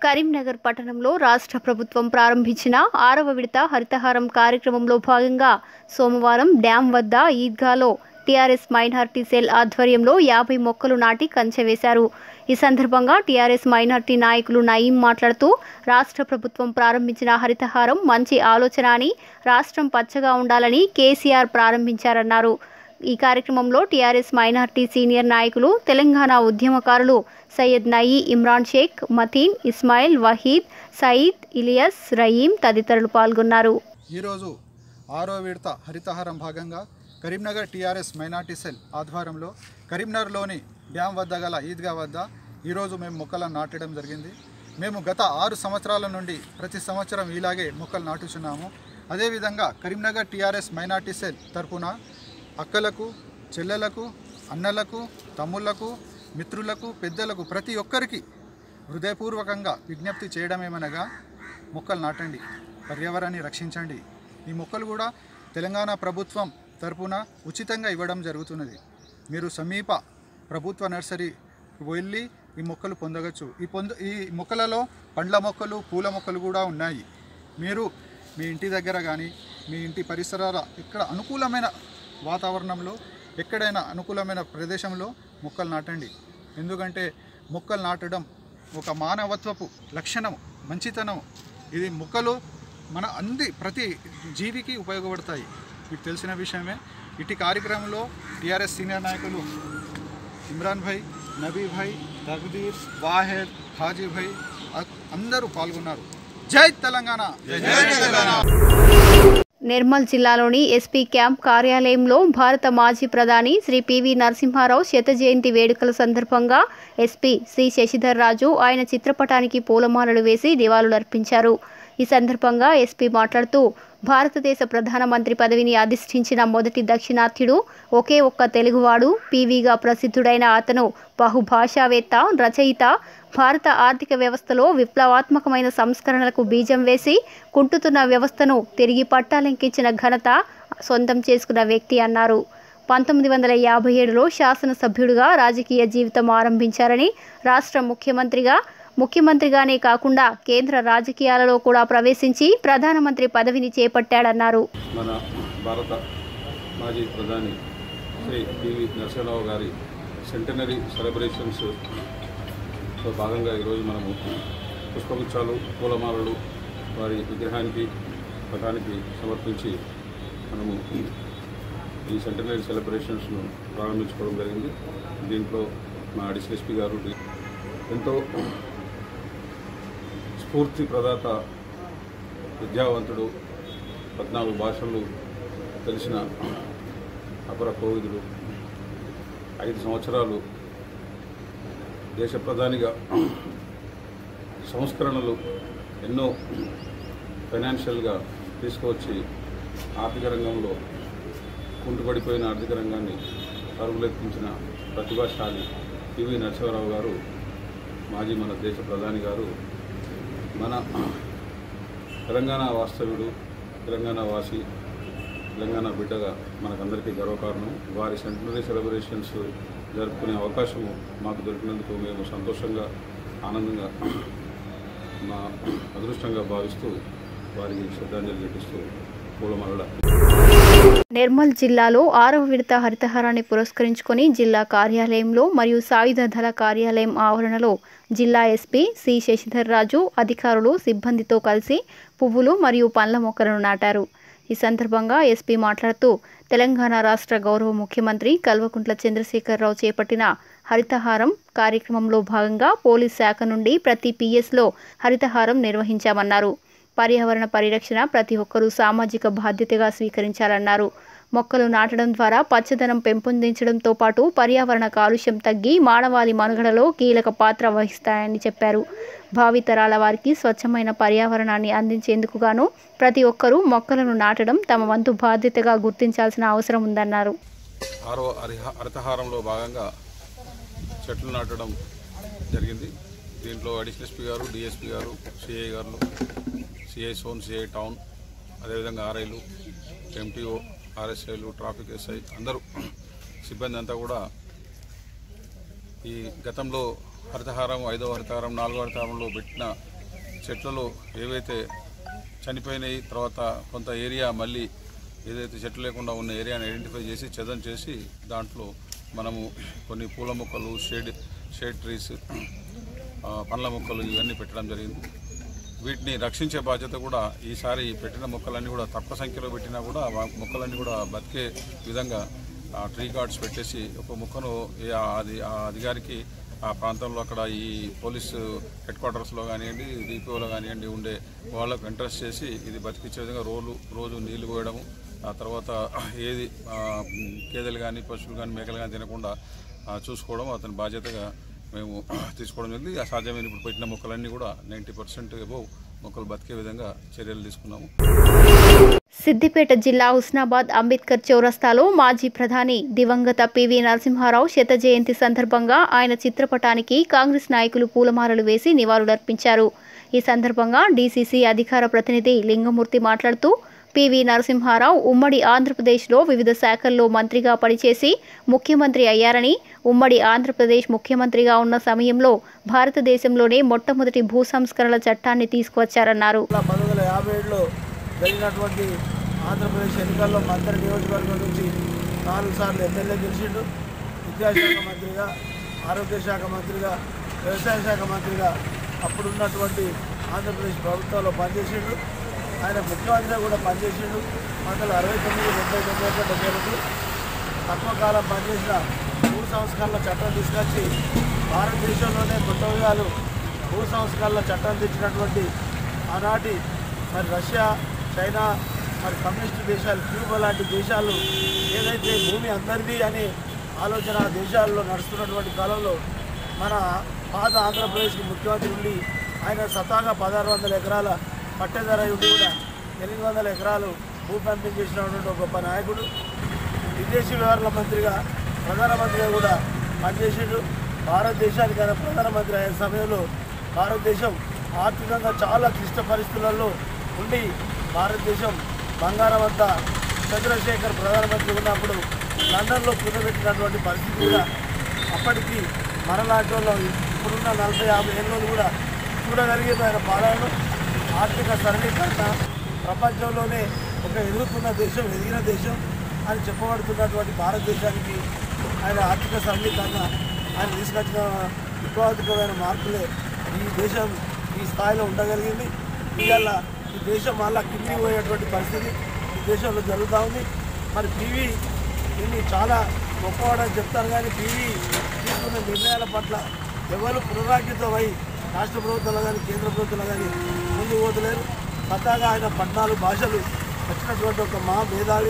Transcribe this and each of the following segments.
కరీంనగర్ పట్టణంలో రాష్ట్ర ప్రభుత్వం ప్రారంభించిన ఆరవ విడత హరితహారం కార్యక్రమంలో భాగంగా సోమవారం డ్యాం వద్ద ఈద్గాలో టీఆర్ఎస్ మైనార్టీ సెల్ ఆధ్వర్యంలో యాభై మొక్కలు నాటి కంచె వేశారు ఈ సందర్భంగా టీఆర్ఎస్ మైనార్టీ నాయకులు నయీం మాట్లాడుతూ రాష్ట్ర ప్రభుత్వం ప్రారంభించిన హరితహారం మంచి ఆలోచన అని రాష్ట్రం పచ్చగా ఉండాలని కేసీఆర్ ప్రారంభించారన్నారు ఈ కార్యక్రమంలో టీఆర్ఎస్ మైనార్టీ సీనియర్ నాయకులు తెలంగాణ ఉద్యమకారులు సయ్యద్ నయీ ఇమ్రాన్ షేక్ మతీన్ ఇస్మాయిల్ వహీద్ సయీద్ ఇలియస్ రయీం తదితరులు పాల్గొన్నారు ఈరోజు ఆరో విడత హరితహారం భాగంగా కరీంనగర్ టీఆర్ఎస్ మైనార్టీ సెల్ ఆధ్వర్యంలో కరీంనగర్లోని డ్యాం వద్ద గల ఈద్గా వద్ద ఈరోజు మేము మొక్కలను నాటడం జరిగింది మేము గత ఆరు సంవత్సరాల నుండి ప్రతి సంవత్సరం ఇలాగే మొక్కలు నాటుచున్నాము అదేవిధంగా కరీంనగర్ టీఆర్ఎస్ మైనార్టీ సెల్ తరపున అక్కలకు చెల్లెలకు అన్నలకు తమ్ముళ్లకు మిత్రులకు పెద్దలకు ప్రతి ఒక్కరికి హృదయపూర్వకంగా విజ్ఞప్తి చేయడమేమనగా మొక్కలు నాటండి పర్యావరణాన్ని రక్షించండి ఈ మొక్కలు కూడా తెలంగాణ ప్రభుత్వం తరపున ఉచితంగా ఇవ్వడం జరుగుతున్నది మీరు సమీప ప్రభుత్వ నర్సరీ వెళ్ళి ఈ మొక్కలు పొందవచ్చు ఈ పొంద ఈ మొక్కలలో పండ్ల మొక్కలు పూల మొక్కలు కూడా ఉన్నాయి మీరు మీ ఇంటి దగ్గర కానీ మీ ఇంటి పరిసరాల ఇక్కడ అనుకూలమైన వాతావరణంలో ఎక్కడైనా అనుకూలమైన ప్రదేశంలో మొక్కలు నాటండి ఎందుకంటే మొక్కలు నాటడం ఒక మానవత్వపు లక్షణము మంచితనం ఇది మొక్కలు మన అంది ప్రతి జీవికి ఉపయోగపడతాయి మీకు తెలిసిన విషయమే ఇటు కార్యక్రమంలో టీఆర్ఎస్ సీనియర్ నాయకులు ఇమ్రాన్ భాయ్ నబీ భాయ్ తగ్దీర్ వాహెద్ హాజీ భాయ్ అ- అందరూ పాల్గొన్నారు జై తెలంగాణ నిర్మల్ జిల్లాలోని ఎస్పీ క్యాంప్ కార్యాలయంలో భారత మాజీ ప్రధాని శ్రీ పివి నరసింహారావు శత జయంతి వేడుకల సందర్భంగా ఎస్పీ శ్రీ శశిధర్ రాజు ఆయన చిత్రపటానికి పూలమాలలు వేసి నివాళులర్పించారు ఈ సందర్భంగా ఎస్పీ మాట్లాడుతూ భారతదేశ ప్రధానమంత్రి పదవిని అధిష్ఠించిన మొదటి దక్షిణాత్యుడు ఒకే ఒక్క తెలుగువాడు పీవీగా ప్రసిద్ధుడైన అతను బహుభాషావేత్త రచయిత భారత ఆర్థిక వ్యవస్థలో విప్లవాత్మకమైన సంస్కరణలకు బీజం వేసి కుంటుతున్న వ్యవస్థను తిరిగి పట్టాలెంకించిన ఘనత సొంతం చేసుకున్న వ్యక్తి అన్నారు పంతొమ్మిది వందల యాభై ఏడులో శాసనసభ్యుడిగా రాజకీయ జీవితం ఆరంభించారని రాష్ట్ర ముఖ్యమంత్రిగా ముఖ్యమంత్రిగానే కాకుండా కేంద్ర రాజకీయాలలో కూడా ప్రవేశించి ప్రధానమంత్రి పదవిని చేపట్టాడన్నారు మన భారత మాజీ ప్రధాని శ్రీ పివి నరసింహరావు గారి సెంటనరీ సెలబ్రేషన్స్లో భాగంగా ఈరోజు మనము పుష్పగుచ్చాలు పూలమాలలు వారి విగ్రహానికి పటానికి సమర్పించి మనము ఈ సెంటనరీ సెలబ్రేషన్స్ను ప్రారంభించుకోవడం జరిగింది దీంట్లో మా డిసిఎస్పి గారు ఎంతో స్ఫూర్తి ప్రదాత విద్యావంతుడు పద్నాలుగు భాషలు తెలిసిన అపర కోవిదుడు ఐదు సంవత్సరాలు దేశ ప్రధానిగా సంస్కరణలు ఎన్నో ఫైనాన్షియల్గా తీసుకువచ్చి ఆర్థిక రంగంలో కుంటుపడిపోయిన ఆర్థిక రంగాన్ని పరుగులెత్తించిన ప్రతిభాశాలి పివి నరసింహారావు గారు మాజీ మన దేశ ప్రధాని గారు మన తెలంగాణ వాస్తవ్యుడు తెలంగాణ వాసి తెలంగాణ బిడ్డగా మనకందరికీ గర్వకారణం వారి సెంటనరీ సెలబ్రేషన్స్ జరుపుకునే అవకాశము మాకు దొరికినందుకు మేము సంతోషంగా ఆనందంగా మా అదృష్టంగా భావిస్తూ వారికి శ్రద్ధాంజలి ఘటిస్తూ పూలమాలల నిర్మల్ జిల్లాలో ఆరవ విడత హరితహారాన్ని పురస్కరించుకొని జిల్లా కార్యాలయంలో మరియు సాయుధ దళ కార్యాలయం ఆవరణలో జిల్లా ఎస్పీ సి శశిధర్ రాజు అధికారులు సిబ్బందితో కలిసి పువ్వులు మరియు పండ్ల మొక్కలను నాటారు ఈ సందర్భంగా ఎస్పీ మాట్లాడుతూ తెలంగాణ రాష్ట్ర గౌరవ ముఖ్యమంత్రి కల్వకుంట్ల చంద్రశేఖరరావు చేపట్టిన హరితహారం కార్యక్రమంలో భాగంగా పోలీస్ శాఖ నుండి ప్రతి పిఎస్లో హరితహారం నిర్వహించామన్నారు పర్యావరణ పరిరక్షణ ప్రతి ఒక్కరూ సామాజిక బాధ్యతగా స్వీకరించాలన్నారు మొక్కలు నాటడం ద్వారా పచ్చదనం పెంపొందించడంతో పాటు పర్యావరణ కాలుష్యం తగ్గి మానవాళి మనుగడలో కీలక పాత్ర వహిస్తాయని చెప్పారు భావితరాల వారికి స్వచ్ఛమైన పర్యావరణాన్ని అందించేందుకు గాను ప్రతి ఒక్కరూ మొక్కలను నాటడం తమ వంతు బాధ్యతగా గుర్తించాల్సిన అవసరం ఉందన్నారు ఆరో హరిహ హరితహారంలో భాగంగా చెట్లు నాటడం జరిగింది దీంట్లో అడిషనల్ ఎస్పీ గారు డిఎస్పీ గారు సిఐ గారు సిఐ సోన్ సిఐ టౌన్ అదేవిధంగా ఆర్ఐలు ఎంటీఓ ఆర్ఎస్ఐలు ట్రాఫిక్ ఎస్ఐ అందరూ సిబ్బంది అంతా కూడా ఈ గతంలో హరితహారం ఐదో హరితహారం నాలుగో హరితహారంలో పెట్టిన చెట్లలో ఏవైతే చనిపోయినాయి తర్వాత కొంత ఏరియా మళ్ళీ ఏదైతే చెట్లు లేకుండా ఉన్న ఏరియాని ఐడెంటిఫై చేసి చదం చేసి దాంట్లో మనము కొన్ని పూల మొక్కలు షేడ్ షేడ్ ట్రీస్ ఆ, పండ్ల మొక్కలు ఇవన్నీ పెట్టడం జరిగింది వీటిని రక్షించే బాధ్యత కూడా ఈసారి పెట్టిన మొక్కలన్నీ కూడా తక్కువ సంఖ్యలో పెట్టినా కూడా ఆ మొక్కలన్నీ కూడా బతికే విధంగా ఆ ట్రీ గార్డ్స్ పెట్టేసి ఒక మొక్కను ఏ ఆ అది ఆ అధికారికి ఆ ప్రాంతంలో అక్కడ ఈ పోలీసు హెడ్ క్వార్టర్స్లో కానివ్వండి డిపిఓలో కానివ్వండి ఉండే వాళ్ళకు ఇంట్రెస్ట్ చేసి ఇది బతికించే విధంగా రోజు రోజు నీళ్లు పోయడము ఆ తర్వాత ఏది ఆ, గేదెలు కానీ పశువులు కానీ మేకలు కానీ తినకుండా ఆ, చూసుకోవడం అతని బాధ్యతగా మేము తీసుకోవడం జరిగింది ఆ సాధ్యమైన ఇప్పుడు పెట్టిన మొక్కలన్నీ కూడా నైంటీ పర్సెంట్ ఎబోవ్ మొక్కలు బతికే విధంగా చర్యలు తీసుకున్నాము సిద్దిపేట జిల్లా హుస్నాబాద్ అంబేద్కర్ చౌరస్తాలో మాజీ ప్రధాని దివంగత పివి నరసింహారావు శత జయంతి సందర్భంగా ఆయన చిత్రపటానికి కాంగ్రెస్ నాయకులు పూలమాలలు వేసి నివాళులర్పించారు ఈ సందర్భంగా డీసీసీ అధికార ప్రతినిధి లింగమూర్తి మాట్లాడుతూ పివి నరసింహారావు ఉమ్మడి ఆంధ్రప్రదేశ్లో వివిధ శాఖల్లో మంత్రిగా పనిచేసి ముఖ్యమంత్రి అయ్యారని ఉమ్మడి ఆంధ్రప్రదేశ్ ముఖ్యమంత్రిగా ఉన్న సమయంలో భారతదేశంలోనే మొట్టమొదటి భూ సంస్కరణల చట్టాన్ని తీసుకువచ్చారన్నారు పంతొమ్మిది వందల యాభై ఏడులో జరిగినటువంటి ఆంధ్రప్రదేశ్ ఎన్నికల్లో మంత్రి నియోజకవర్గం నుంచి నాలుగు సార్లు ఎమ్మెల్యే గెలిచిండు విద్యాశాఖ మంత్రిగా ఆరోగ్య శాఖ మంత్రిగా వ్యవసాయ శాఖ మంత్రిగా అప్పుడున్నటువంటి ఆంధ్రప్రదేశ్ ప్రభుత్వంలో పనిచేసిండు ఆయన ముఖ్యమంత్రిగా కూడా పనిచేసిండు పంతొమ్మిది అరవై తొమ్మిది డెబ్బై తొమ్మిది ఒకటి డెబ్బై రెండు తక్కువ కాలం పనిచేసిన భూ సంస్కరణల చట్టం తీసుకొచ్చి భారతదేశంలోనే కొత్త విధాలు భూ సంస్కరణల చట్టం తెచ్చినటువంటి ఆనాటి మరి రష్యా చైనా మరి కమ్యూనిస్టు దేశాలు క్యూబా లాంటి దేశాలు ఏదైతే భూమి అందరిది అనే ఆలోచన ఆ దేశాల్లో నడుస్తున్నటువంటి కాలంలో మన పాత ఆంధ్రప్రదేశ్కి ముఖ్యమంత్రి ఉండి ఆయన సతాగా పదహారు వందల ఎకరాల పట్టేదార ఉండి కూడా ఎనిమిది వందల ఎకరాలు భూ పంపిణీ చేసినటువంటి ఒక గొప్ప నాయకుడు విదేశీ వ్యవహారాల మంత్రిగా ప్రధానమంత్రిగా కూడా పనిచేసిండు భారతదేశానికి ఆయన ప్రధానమంత్రి అయిన సమయంలో భారతదేశం ఆర్థికంగా చాలా క్లిష్ట పరిస్థితులలో ఉండి భారతదేశం బంగారం అంతా చంద్రశేఖర్ ప్రధానమంత్రి ఉన్నప్పుడు లండన్లో కుదబెట్టినటువంటి పరిస్థితి కూడా అప్పటికి మనలాంటి వాళ్ళు ఇప్పుడున్న నలభై యాభై ఏళ్ళు కూడా చూడగలిగేది ఆయన పాలనను ఆర్థిక సరళీకరణ ప్రపంచంలోనే ఒక ఎదుగుతున్న దేశం ఎదిగిన దేశం అని చెప్పబడుతున్నటువంటి భారతదేశానికి ఆయన ఆర్థిక సరళీకరణ ఆయన తీసుకొచ్చిన విప్లవాత్మకమైన మార్పులే ఈ దేశం ఈ స్థాయిలో ఉండగలిగింది ఇవాళ ఈ దేశం మళ్ళా కింది పోయేటువంటి పరిస్థితి ఈ దేశంలో జరుగుతూ ఉంది మరి పీవీ దీన్ని చాలా గొప్పవాడని చెప్తారు కానీ పీవీ తీసుకున్న నిర్ణయాల పట్ల ఎవరు పునరాంకితమై రాష్ట్ర ప్రభుత్వాలు కానీ కేంద్ర ప్రభుత్వాలు కానీ ముందుకు పోతలేరు స్వతహాగా ఆయన పద్నాలుగు భాషలు వచ్చినటువంటి ఒక మహా మేధావి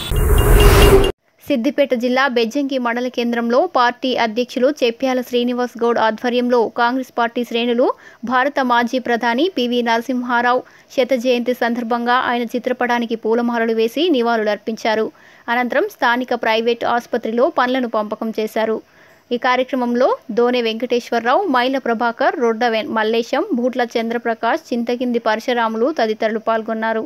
సిద్దిపేట జిల్లా బెజ్జంకి మండల కేంద్రంలో పార్టీ అధ్యక్షులు చెప్యాల శ్రీనివాస్ గౌడ్ ఆధ్వర్యంలో కాంగ్రెస్ పార్టీ శ్రేణులు భారత మాజీ ప్రధాని పివి నరసింహారావు శత జయంతి సందర్భంగా ఆయన చిత్రపటానికి పూలమాలలు వేసి నివాళులర్పించారు అనంతరం స్థానిక ప్రైవేట్ ఆసుపత్రిలో పనులను పంపకం చేశారు ఈ కార్యక్రమంలో దోనె వెంకటేశ్వరరావు మైల ప్రభాకర్ రొడ్డ వెన్- మల్లేశం భూట్ల చంద్రప్రకాష్ చింతకింది పరశురాములు తదితరులు పాల్గొన్నారు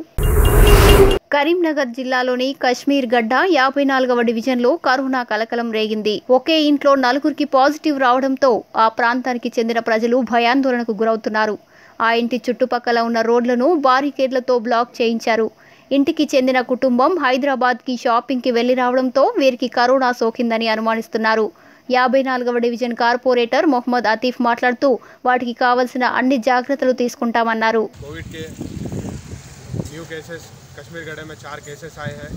కరీంనగర్ జిల్లాలోని కశ్మీర్ గడ్డ యాభై నాలుగవ డివిజన్లో కరోనా కలకలం రేగింది ఒకే ఇంట్లో నలుగురికి పాజిటివ్ రావడంతో ఆ ప్రాంతానికి చెందిన ప్రజలు భయాందోళనకు గురవుతున్నారు ఆ ఇంటి చుట్టుపక్కల ఉన్న రోడ్లను బారికేడ్లతో బ్లాక్ చేయించారు ఇంటికి చెందిన కుటుంబం హైదరాబాద్కి షాపింగ్కి వెళ్లి రావడంతో వీరికి కరోనా సోకిందని అనుమానిస్తున్నారు యాభై నాలుగవ డివిజన్ కార్పొరేటర్ మొహమ్మద్ అతీఫ్ మాట్లాడుతూ వాటికి కావలసిన అన్ని జాగ్రత్తలు తీసుకుంటామన్నారు कोविड के न्यू केसेस कश्मीर गढ़े में चार केसेस आए हैं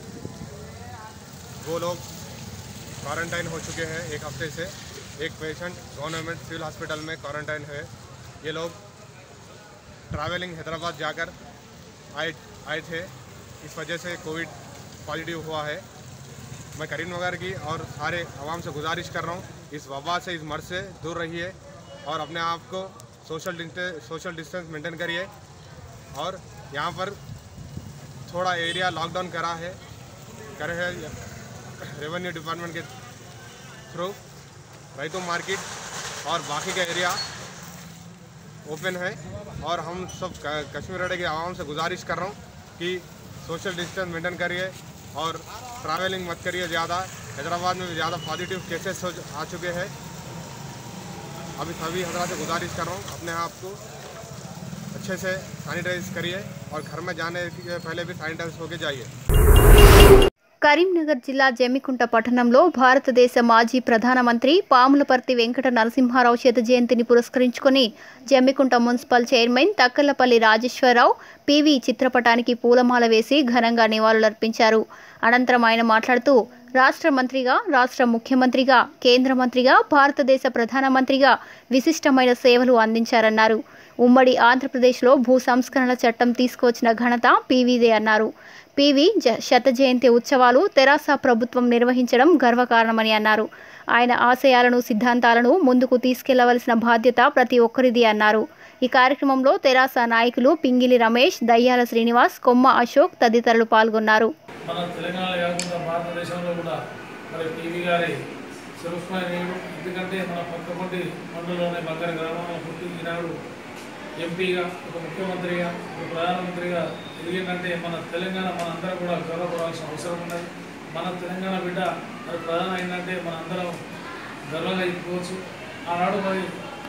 वो लोग क्वारंटाइन हो चुके हैं एक हफ्ते से एक पेशेंट गवर्नमेंट सिविल हॉस्पिटल में क्वारंटाइन है ये लोग ट्रैवलिंग हैदराबाद जाकर आए आए थे इस वजह से कोविड पॉजिटिव हुआ है मैं करीमनगर की और सारे आवाम से गुजारिश कर रहा हूँ इस वबा से इस मर्ज से दूर रहिए और अपने आप को social distance social distance maintain करिए और यहाँ पर थोड़ा एरिया लॉकडाउन करा है करे है रेवेन्यू डिपार्टमेंट के थ्रू रईतो मार्केट और बाकी का एरिया ओपन है और हम सब क- कश्मीर अड्डे के आवाम से गुजारिश कर रहा हूँ कि सोशल डिस्टेंस मेंटेन करिए और ट्रैवलिंग मत करिए ज़्यादा हैदराबाद में भी ज़्यादा पॉजिटिव केसेस हो आ चुके हैं अभी सभी हजरा से गुजारिश कर रहा हूँ अपने आप को अच्छे से सैनिटाइज करिए और घर में जाने के पहले भी सैनिटाइज होके जाइए కరీంనగర్ జిల్లా జమ్మికుంట పట్టణంలో భారతదేశ మాజీ ప్రధానమంత్రి పాములపర్తి వెంకట నరసింహారావు శత జయంతిని పురస్కరించుకొని Jammikunta municipal chairman Takkallapalli Rajeshwararao PV చిత్రపటానికి పూలమాల వేసి ఘనంగా నివాళులర్పించారు అనంతరం ఆయన మాట్లాడుతూ రాష్ట్ర మంత్రిగా రాష్ట్ర ముఖ్యమంత్రిగా కేంద్ర మంత్రిగా భారతదేశ ప్రధానమంత్రిగా విశిష్టమైన సేవలు అందించారన్నారు ఉమ్మడి ఆంధ్రప్రదేశ్లో భూ సంస్కరణల చట్టం తీసుకువచ్చిన ఘనత పీవీదే అన్నారు పీవీ జ శత జయంతి ఉత్సవాలు తెరాస ప్రభుత్వం నిర్వహించడం గర్వకారణమని అన్నారు ఆయన ఆశయాలను సిద్ధాంతాలను ముందుకు తీసుకెళ్లవలసిన బాధ్యత ప్రతి ఒక్కరిది అన్నారు ఈ కార్యక్రమంలో తెరాస నాయకులు పింగిలి రమేష్ దయ్యాల శ్రీనివాస్ కొమ్మ అశోక్ తదితరులు పాల్గొన్నారు మన తెలంగాణ కాకుండా భారతదేశంలో కూడా మరి టీవీ గారి చిరస్మరణీయుడు ఎందుకంటే మన పక్కపొంటి మండలంలోనే బంగార గ్రామంలో పుట్టి ఈనాడు ఎంపీగా ఒక ముఖ్యమంత్రిగా ఒక ప్రధానమంత్రిగా ఎదిగిందంటే మన తెలంగాణ మనందరం కూడా గర్వపడాల్సిన అవసరం ఉన్నది మన తెలంగాణ బిడ్డ మరి ప్రధాన అయిందంటే మనందరం గర్వంగా చెప్పుకోవచ్చు ఆనాడు మరి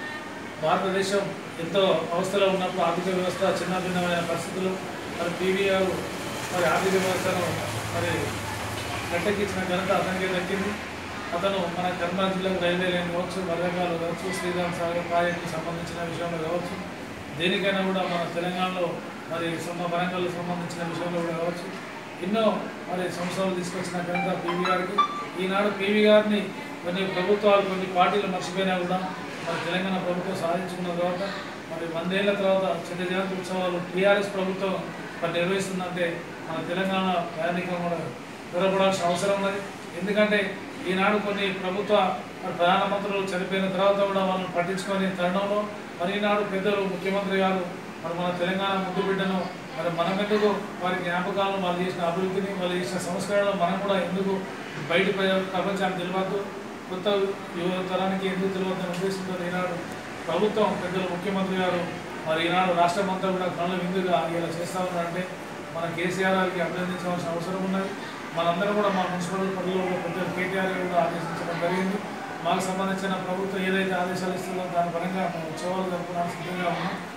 భారతదేశం ఎంతో అవస్థలో ఉన్నప్పుడు ఆర్థిక వ్యవస్థ చిన్న భిన్నమైన పరిస్థితులు మరి పీవీ గారు మరి ఆర్థిక వ్యవస్థను మరి గట్టెక్కించిన ఘనత అతనికే దక్కింది అతను మన కర్నూలు జిల్లాకు రైల్వే లైన్ కావచ్చు వరంగల్ కావచ్చు శ్రీరామ్ సాగర్ ప్రాజెక్టుకి సంబంధించిన విషయంలో కావచ్చు దేనికైనా కూడా మన తెలంగాణలో మరి సమ వరంగల్ సంబంధించిన విషయంలో కూడా కావచ్చు ఎన్నో మరి సంస్థలు తీసుకొచ్చిన ఘనత పీవీ గారికి ఈనాడు పీవీ గారిని కొన్ని ప్రభుత్వాలు కొన్ని పార్టీలు మర్చిపోయినా కూడా మరి తెలంగాణ ప్రభుత్వం సాధించుకున్న తర్వాత మరి వందేళ్ల తర్వాత చిన్న జయంతి ఉత్సవాలు టీఆర్ఎస్ ప్రభుత్వం మరి నిర్వహిస్తుందంటే మన తెలంగాణ ప్రయాణికం కూడా గౌరవపడాల్సిన అవసరం ఉన్నది ఎందుకంటే ఈనాడు కొన్ని ప్రభుత్వ మరి ప్రధానమంత్రులు చనిపోయిన తర్వాత కూడా వాళ్ళని పట్టించుకొని తరుణంలో మరి ఈనాడు పెద్దలు ముఖ్యమంత్రి గారు మరి మన తెలంగాణ ముద్దు బిడ్డను మరి మనం ఎందుకు వారి జ్ఞాపకాలను వాళ్ళు చేసిన అభివృద్ధిని వాళ్ళు చేసిన సంస్కరణలు మనం కూడా ఎందుకు బయట ప్రజ- ప్రపంచానికి తెలియదు కొత్త యువ తరానికి ఎందుకు తెలియదు ఉద్దేశంతో ఈనాడు ప్రభుత్వం పెద్దలు ముఖ్యమంత్రి గారు మరి ఈనాడు రాష్ట్రం అంతా కూడా కనుల విందుగా ఇలా చేస్తా ఉన్నారంటే మన కేసీఆర్ గారికి అభినందించవలసిన అవసరం ఉన్నది మనందరం కూడా మా మున్సిపల్ పరిధిలో పెద్దలు కేటీఆర్ గారు కూడా ఆదేశించడం జరిగింది మాకు సంబంధించిన ప్రభుత్వం ఏదైతే ఆదేశాలు ఇస్తుందో దాని పరంగా మేము ఉత్సవాలు జరుపుకోవడానికి సిద్ధంగా ఉన్నాం